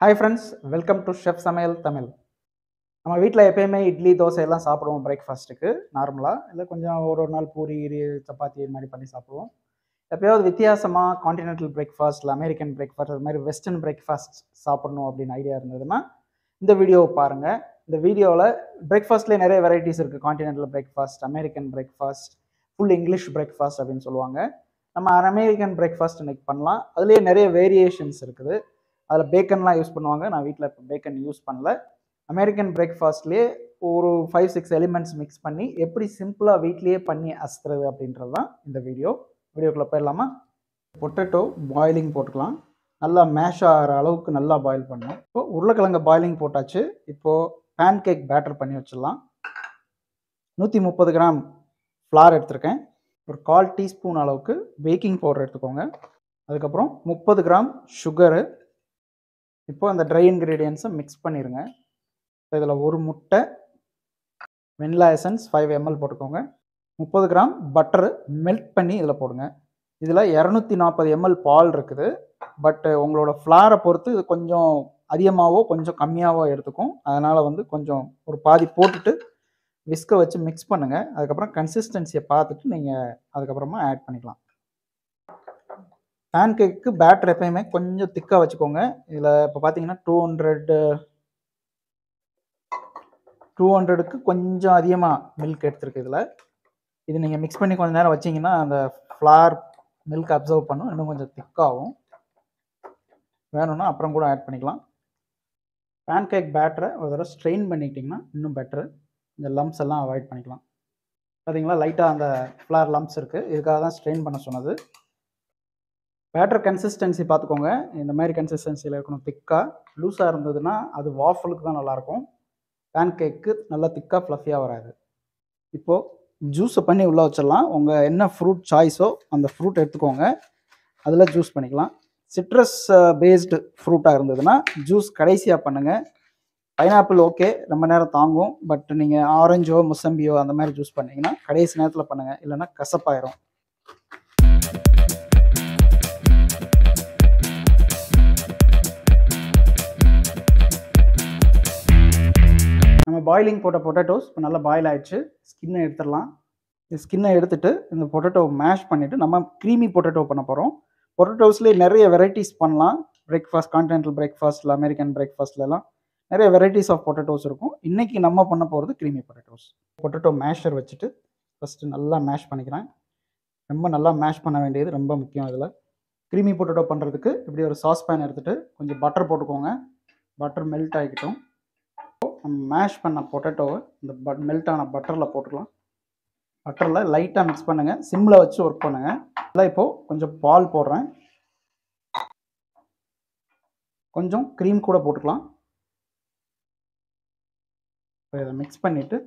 hi friends welcome to chef சமையல் தமிழ் நம்ம வீட்டில் எப்பயுமே இட்லி தோசை எல்லாம் சாப்பிடுவோம் பிரேக்ஃபாஸ்ட்டுக்கு நார்மலாக இல்லை கொஞ்சம் ஒரு ஒரு நாள் பூரி இரு சப்பாத்தி இது மாதிரி பண்ணி சாப்பிடுவோம் எப்பயாவது வித்தியாசமாக காண்டினென்டல் பிரேக்ஃபாஸ்ட் இல்லை அமெரிக்கன் பிரேக்ஃபாஸ்ட் அது மாதிரி வெஸ்டர்ன் பிரேக்ஃபாஸ்ட் சாப்பிடணும் அப்படின்னு ஐடியா இருந்ததுன்னா இந்த வீடியோவை பாருங்கள் இந்த வீடியோவில் பிரேக்ஃபாஸ்ட்லேயே நிறைய வெரைட்டிஸ் இருக்குது continental breakfast American breakfast full English breakfast அப்படின்னு சொல்லுவாங்க நம்ம அமெரிக்கன் பிரேக்ஃபாஸ்ட் இன்னைக்கு பண்ணலாம் அதுலேயே நிறைய வேரியேஷன்ஸ் இருக்குது அதில் பேக்கன்லாம் யூஸ் பண்ணுவாங்க நான் வீட்டில் இப்போ பேக்கன் யூஸ் பண்ணல அமெரிக்கன் பிரேக்ஃபாஸ்ட்லேயே ஒரு ஃபைவ் சிக்ஸ் எலிமெண்ட்ஸ் மிக்ஸ் பண்ணி எப்படி சிம்பிளாக வீட்லேயே பண்ணி அசுறது அப்படின்றது தான் இந்த வீடியோ வீடியோக்குள்ளே போயிடலாமா பொட்டேட்டோ பாயிலிங் போட்டுக்கலாம் நல்லா மேஷ் ஆகிற அளவுக்கு நல்லா பாயில் பண்ணணும் இப்போ உருளைக்கிழங்கு பாயிலிங் போட்டாச்சு இப்போது பேன் கேக் பேட்டர் பண்ணி வச்சிடலாம் நூற்றி முப்பது கிராம் ஃப்ளார் எடுத்திருக்கேன் ஒரு கால் டீஸ்பூன் அளவுக்கு பேக்கிங் பவுடர் எடுத்துக்கோங்க அதுக்கப்புறம் முப்பது கிராம் சுகரு இப்போ அந்த ட்ரை இன்க்ரீடியன்ஸை மிக்ஸ் பண்ணிடுங்க இதில் ஒரு முட்டை வெனிலா எசன்ஸ் ஃபைவ் எம்எல் போட்டுக்கோங்க முப்பது கிராம் பட்டரு மெல்ட் பண்ணி இதில் போடுங்க இதில் இரநூத்தி நாற்பது எம்எல் பால் இருக்குது பட் உங்களோட ஃப்ளாரை பொறுத்து இது கொஞ்சம் அதிகமாகவோ கொஞ்சம் கம்மியாகவோ எடுத்துக்கும் அதனால் வந்து கொஞ்சம் ஒரு பாதி போட்டுட்டு விஸ்கை வச்சு மிக்ஸ் பண்ணுங்கள் அதுக்கப்புறம் கன்சிஸ்டன்சியை பார்த்துட்டு நீங்கள் அதுக்கப்புறமா ஆட் பண்ணிக்கலாம் பேன் கேக்கு பேட்டர் எப்பயுமே கொஞ்சம் திக்காக வச்சுக்கோங்க இதில் இப்போ பார்த்தீங்கன்னா டூ ஹண்ட்ரட் டூ ஹண்ட்ரடுக்கு கொஞ்சம் அதிகமாக மில்க் எடுத்துருக்கு இதில் இது நீங்கள் மிக்ஸ் பண்ணி கொஞ்சம் நேரம் வச்சிங்கன்னா அந்த ஃப்ளார் மில்க் அப்சர்வ் பண்ணும் இன்னும் கொஞ்சம் திக்காகும் வேணும்னா அப்புறம் கூட ஆட் பண்ணிக்கலாம் பேன் கேக் பேட்டரை ஒரு தடவை ஸ்ட்ரெயின் பண்ணிக்கிட்டிங்கன்னா இன்னும் பெட்ரு இந்த லம்ஸ் எல்லாம் அவாய்ட் பண்ணிக்கலாம் பார்த்தீங்களா லைட்டாக அந்த ஃப்ளார் லம்ஸ் இருக்குது இதுக்காக தான் ஸ்ட்ரெயின் பண்ண சொன்னது பேட்டர் கன்சிஸ்டன்சி பார்த்துக்கோங்க இந்த மாதிரி கன்சிஸ்டன்சியில் இருக்கணும் திக்காக லூஸாக இருந்ததுன்னா அது வாஃபலுக்கு தான் நல்லாயிருக்கும் பேன் கேக்கு நல்லா திக்காக ஃப்ளஃபியாக வராது இப்போது ஜூஸை பண்ணி உள்ளே வச்சிடலாம் உங்கள் என்ன ஃப்ரூட் சாய்ஸோ அந்த ஃப்ரூட் எடுத்துக்கோங்க அதில் ஜூஸ் பண்ணிக்கலாம் சிட்ரஸ் பேஸ்டு ஃப்ரூட்டாக இருந்ததுன்னா ஜூஸ் கடைசியாக பண்ணுங்கள் பைனாப்பிள் ஓகே ரொம்ப நேரம் தாங்கும் பட் நீங்கள் ஆரஞ்சோ முசம்பியோ அந்த மாதிரி ஜூஸ் பண்ணிங்கன்னா கடைசி நேரத்தில் பண்ணுங்கள் இல்லைன்னா கசப்பாயிரும் நம்ம பாயிலிங் போட்ட பொட்டேட்டோஸ் இப்போ நல்லா பாயில் ஆயிடுச்சு ஸ்கின்னை எடுத்துடலாம் இந்த ஸ்கின்னை எடுத்துட்டு இந்த பொட்டேட்டோ மேஷ் பண்ணிவிட்டு நம்ம க்ரீமி பொட்டேட்டோ பண்ண போகிறோம் பொட்டேட்டோஸ்லேயே நிறைய வெரைட்டிஸ் பண்ணலாம் பிரேக்ஃபாஸ்ட் கான்டினென்டல் பிரேக்ஃபாஸ்ட்டில் அமெரிக்கன் பிரேக்ஃபாஸ்ட்லலாம் நிறைய வெரைட்டிஸ் ஆஃப் பொட்டேட்டோஸ் இருக்கும் இன்றைக்கி நம்ம பண்ண போகிறது க்ரீமி பொட்டேட்டோஸ் பொட்டேட்டோ மேஷர் வச்சுட்டு ஃபஸ்ட்டு நல்லா மேஷ் பண்ணிக்கிறேன் ரொம்ப நல்லா மேஷ் பண்ண வேண்டியது ரொம்ப முக்கியம் இதில் க்ரீமி பொட்டேட்டோ பண்ணுறதுக்கு இப்படி ஒரு சாஸ் பேன் எடுத்துகிட்டு கொஞ்சம் பட்டர் போட்டுக்கோங்க பட்டர் மெல்ட் ஆகிக்கிட்டோம் நம்ம மேஷ் பண்ண பொட்டேட்டோவை இந்த பட் மெல்ட் ஆன பட்டரில் போட்டுக்கலாம் பட்டரில் லைட்டாக மிக்ஸ் பண்ணுங்கள் சிம்மில் வச்சு ஒர்க் பண்ணுங்கள் இல்லை இப்போது கொஞ்சம் பால் போடுறேன் கொஞ்சம் க்ரீம் கூட போட்டுக்கலாம் இப்போ இதை மிக்ஸ் பண்ணிவிட்டு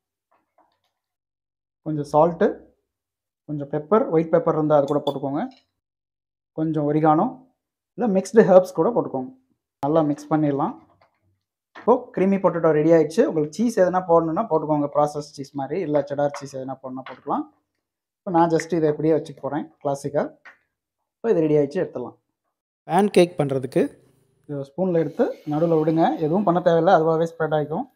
கொஞ்சம் சால்ட்டு கொஞ்சம் பெப்பர் ஒயிட் பெப்பர் இருந்தால் அது கூட போட்டுக்கோங்க கொஞ்சம் ஒரிகானோ இல்லை மிக்ஸ்டு ஹெர்ப்ஸ் கூட போட்டுக்கோங்க நல்லா மிக்ஸ் பண்ணிடலாம் இப்போது க்ரீமி பொட்டேட்டோ ரெடி ஆயிடுச்சு உங்களுக்கு சீஸ் எதனா போடணுன்னா போட்டுக்கோங்க ப்ராசஸ் சீஸ் மாதிரி இல்லை செடார் சீஸ் எதனா போடணும்னா போட்டுக்கலாம் இப்போ நான் ஜஸ்ட் இதை எப்படியே வச்சுக்க போகிறேன் கிளாசிக்காக இப்போ இது ரெடி ஆயிடுச்சு எடுத்துடலாம் பேன் கேக் பண்ணுறதுக்கு இது ஸ்பூனில் எடுத்து நடுவில் விடுங்க எதுவும் பண்ண தேவையில்லை அதுவாகவே ஸ்ப்ரெட் ஆகிக்கும்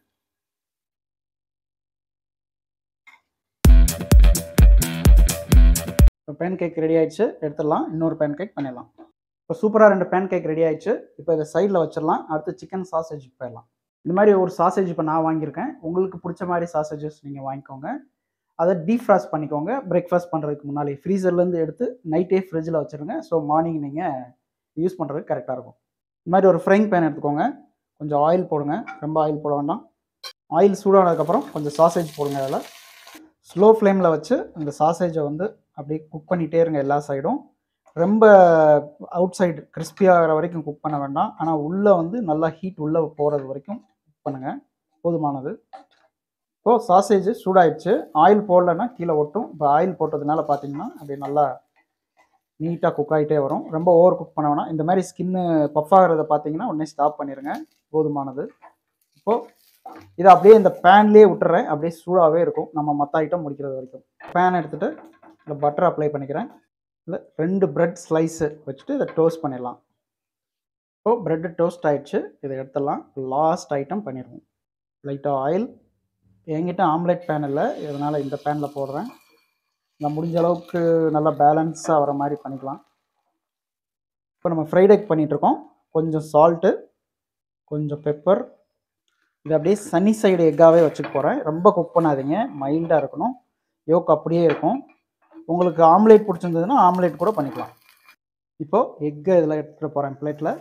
இப்போ பேன் கேக் ரெடி ஆயிடுச்சு எடுத்துடலாம் இன்னொரு பேன் கேக் பண்ணிடலாம் இப்போ சூப்பராக ரெண்டு பேன் கேக் ரெடி ஆயிடுச்சு இப்போ இதை சைடில் வச்சிடலாம் அடுத்து சிக்கன் சாசேஜுக்கு போயிடலாம் இந்த மாதிரி ஒரு சாசேஜ் இப்போ நான் வாங்கியிருக்கேன் உங்களுக்கு பிடிச்ச மாதிரி சாசேஜஸ் நீங்கள் வாங்கிக்கோங்க அதை டீஃப்ராஸ்ட் பண்ணிக்கோங்க பிரேக்ஃபாஸ்ட் பண்ணுறதுக்கு முன்னாடி ஃப்ரீசர்லேருந்து எடுத்து நைட்டே ஃப்ரிட்ஜில் வச்சுருங்க ஸோ மார்னிங் நீங்கள் யூஸ் பண்ணுறதுக்கு கரெக்டாக இருக்கும் இந்த மாதிரி ஒரு ஃப்ரைங் பேன் எடுத்துக்கோங்க கொஞ்சம் ஆயில் போடுங்க ரொம்ப ஆயில் போட வேண்டாம் ஆயில் சூடானதுக்கப்புறம் கொஞ்சம் சாசேஜ் போடுங்க அதில் ஸ்லோ ஃப்ளேமில் வச்சு இந்த சாசேஜை வந்து அப்படியே குக் பண்ணிகிட்டே இருங்க எல்லா சைடும் ரொம்ப அவுட் சைடு கிறிஸ்பியாகிற வரைக்கும் குக் பண்ண வேண்டாம் ஆனால் உள்ளே வந்து நல்லா ஹீட் உள்ளே போகிறது வரைக்கும் குக் பண்ணுங்கள் போதுமானது இப்போது சாசேஜ் சூடாயிடுச்சு ஆயில் போடலன்னா கீழே ஒட்டும் இப்போ ஆயில் போட்டதுனால பார்த்தீங்கன்னா அப்படியே நல்லா நீட்டாக குக் ஆகிட்டே வரும் ரொம்ப ஓவர் குக் பண்ண வேணாம் இந்த மாதிரி ஸ்கின்னு பஃப் ஆகிறத பார்த்தீங்கன்னா உடனே ஸ்டாப் பண்ணிடுங்க போதுமானது இப்போது இதை அப்படியே இந்த பேன்லேயே விட்டுறேன் அப்படியே சூடாகவே இருக்கும் நம்ம மற்ற ஐட்டம் முடிக்கிறது வரைக்கும் பேன் எடுத்துகிட்டு இந்த பட்டர் அப்ளை பண்ணிக்கிறேன் இல்லை ரெண்டு பிரெட் ஸ்லைஸு வச்சுட்டு இதை டோஸ்ட் பண்ணிடலாம் இப்போ பிரெட்டு டோஸ்ட் ஆயிடுச்சு இதை எடுத்துடலாம் லாஸ்ட் ஐட்டம் பண்ணிடுவோம் லைட்டாக ஆயில் என்கிட்ட ஆம்லெட் பேன் இல்லை இதனால் இந்த பேனில் போடுறேன் நான் முடிஞ்ச அளவுக்கு நல்லா பேலன்ஸாக வர மாதிரி பண்ணிக்கலாம் இப்போ நம்ம ஃப்ரைட் எக் பண்ணிகிட்ருக்கோம் கொஞ்சம் சால்ட்டு கொஞ்சம் பெப்பர் இது அப்படியே சனி சைடு எக்காகவே வச்சுக்க போகிறேன் ரொம்ப குக் பண்ணாதீங்க மைல்டாக இருக்கணும் யோக் அப்படியே இருக்கும் உங்களுக்கு ஆம்லேட் பிடிச்சிருந்ததுன்னா ஆம்லேட் கூட பண்ணிக்கலாம் இப்போது எக்கை இதில் எடுத்துகிட்டு போகிறேன் பிளேட்டில்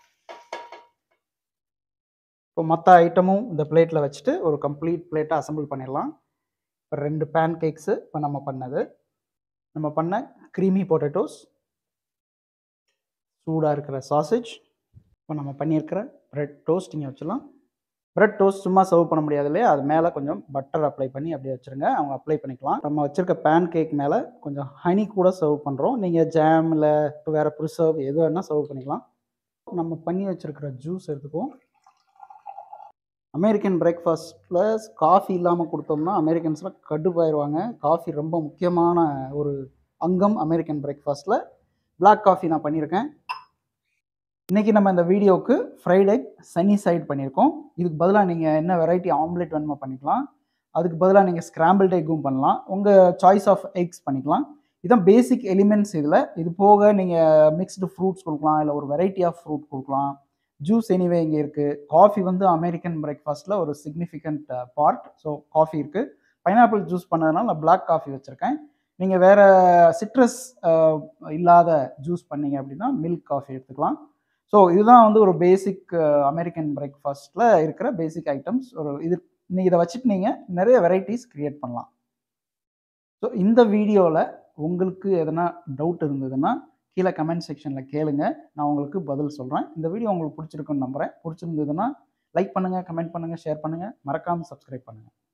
இப்போ மற்ற ஐட்டமும் இந்த பிளேட்டில் வச்சுட்டு ஒரு கம்ப்ளீட் பிளேட்டை அசம்பிள் பண்ணிடலாம் இப்போ ரெண்டு பேன் கேக்ஸு இப்போ நம்ம பண்ணது நம்ம பண்ண க்ரீமி பொட்டேட்டோஸ் சூடாக இருக்கிற சாசேஜ் இப்போ நம்ம பண்ணியிருக்கிற ப்ரெட் டோஸ்ட் இங்கே வச்சிடலாம் ப்ரெட் டோஸ்ட் சும்மா சர்வ் பண்ண முடியாது இல்லையா அது மேலே கொஞ்சம் பட்டர் அப்ளை பண்ணி அப்படியே வச்சுருங்க அவங்க அப்ளை பண்ணிக்கலாம் நம்ம வச்சுருக்க பேன் கேக் மேலே கொஞ்சம் ஹனி கூட சர்வ் பண்ணுறோம் நீங்கள் ஜாம் இல்லை இப்போ வேறு ப்ரிசர்வ் எது வேணால் சர்வ் பண்ணிக்கலாம் நம்ம பண்ணி வச்சுருக்கிற ஜூஸ் எடுத்துக்குவோம் அமெரிக்கன் பிரேக்ஃபாஸ்ட்டில் காஃபி இல்லாமல் கொடுத்தோம்னா அமெரிக்கன்ஸ்லாம் கடுப்பாயிருவாங்க காஃபி ரொம்ப முக்கியமான ஒரு அங்கம் அமெரிக்கன் பிரேக்ஃபாஸ்ட்டில் பிளாக் காஃபி நான் பண்ணியிருக்கேன் இன்றைக்கி நம்ம இந்த வீடியோவுக்கு ஃப்ரைட் எக் சனி சைடு பண்ணியிருக்கோம் இதுக்கு பதிலாக நீங்கள் என்ன வெரைட்டி ஆம்லெட் வேணுமோ பண்ணிக்கலாம் அதுக்கு பதிலாக நீங்கள் ஸ்க்ராம்பிள்ட் எக்கும் பண்ணலாம் உங்கள் சாய்ஸ் ஆஃப் எக்ஸ் பண்ணிக்கலாம் இதான் பேசிக் எலிமெண்ட்ஸ் இதில் இது போக நீங்கள் மிக்ஸ்டு ஃப்ரூட்ஸ் கொடுக்கலாம் இல்லை ஒரு வெரைட்டி ஆஃப் ஃப்ரூட் கொடுக்கலாம் ஜூஸ் எனிவே இங்கே இருக்குது காஃபி வந்து அமெரிக்கன் பிரேக்ஃபாஸ்ட்டில் ஒரு சிக்னிஃபிகண்ட் பார்ட் ஸோ காஃபி இருக்குது பைனாப்பிள் ஜூஸ் பண்ணதுனால நான் பிளாக் காஃபி வச்சுருக்கேன் நீங்கள் வேறு சிட்ரஸ் இல்லாத ஜூஸ் பண்ணீங்க அப்படின்னா மில்க் காஃபி எடுத்துக்கலாம் ஸோ இதுதான் வந்து ஒரு பேசிக் அமெரிக்கன் பிரேக்ஃபாஸ்ட்டில் இருக்கிற பேசிக் ஐட்டம்ஸ் ஒரு இது நீங்கள் இதை வச்சுட்டு நீங்கள் நிறைய வெரைட்டிஸ் க்ரியேட் பண்ணலாம் ஸோ இந்த வீடியோவில் உங்களுக்கு எதனா டவுட் இருந்ததுன்னா கீழே கமெண்ட் செக்ஷனில் கேளுங்க நான் உங்களுக்கு பதில் சொல்கிறேன் இந்த வீடியோ உங்களுக்கு பிடிச்சிருக்குன்னு நம்புகிறேன் பிடிச்சிருந்ததுன்னா லைக் பண்ணுங்கள் கமெண்ட் பண்ணுங்கள் ஷேர் பண்ணுங்கள் மறக்காமல் சப்ஸ்கிரைப் பண்ணுங்கள்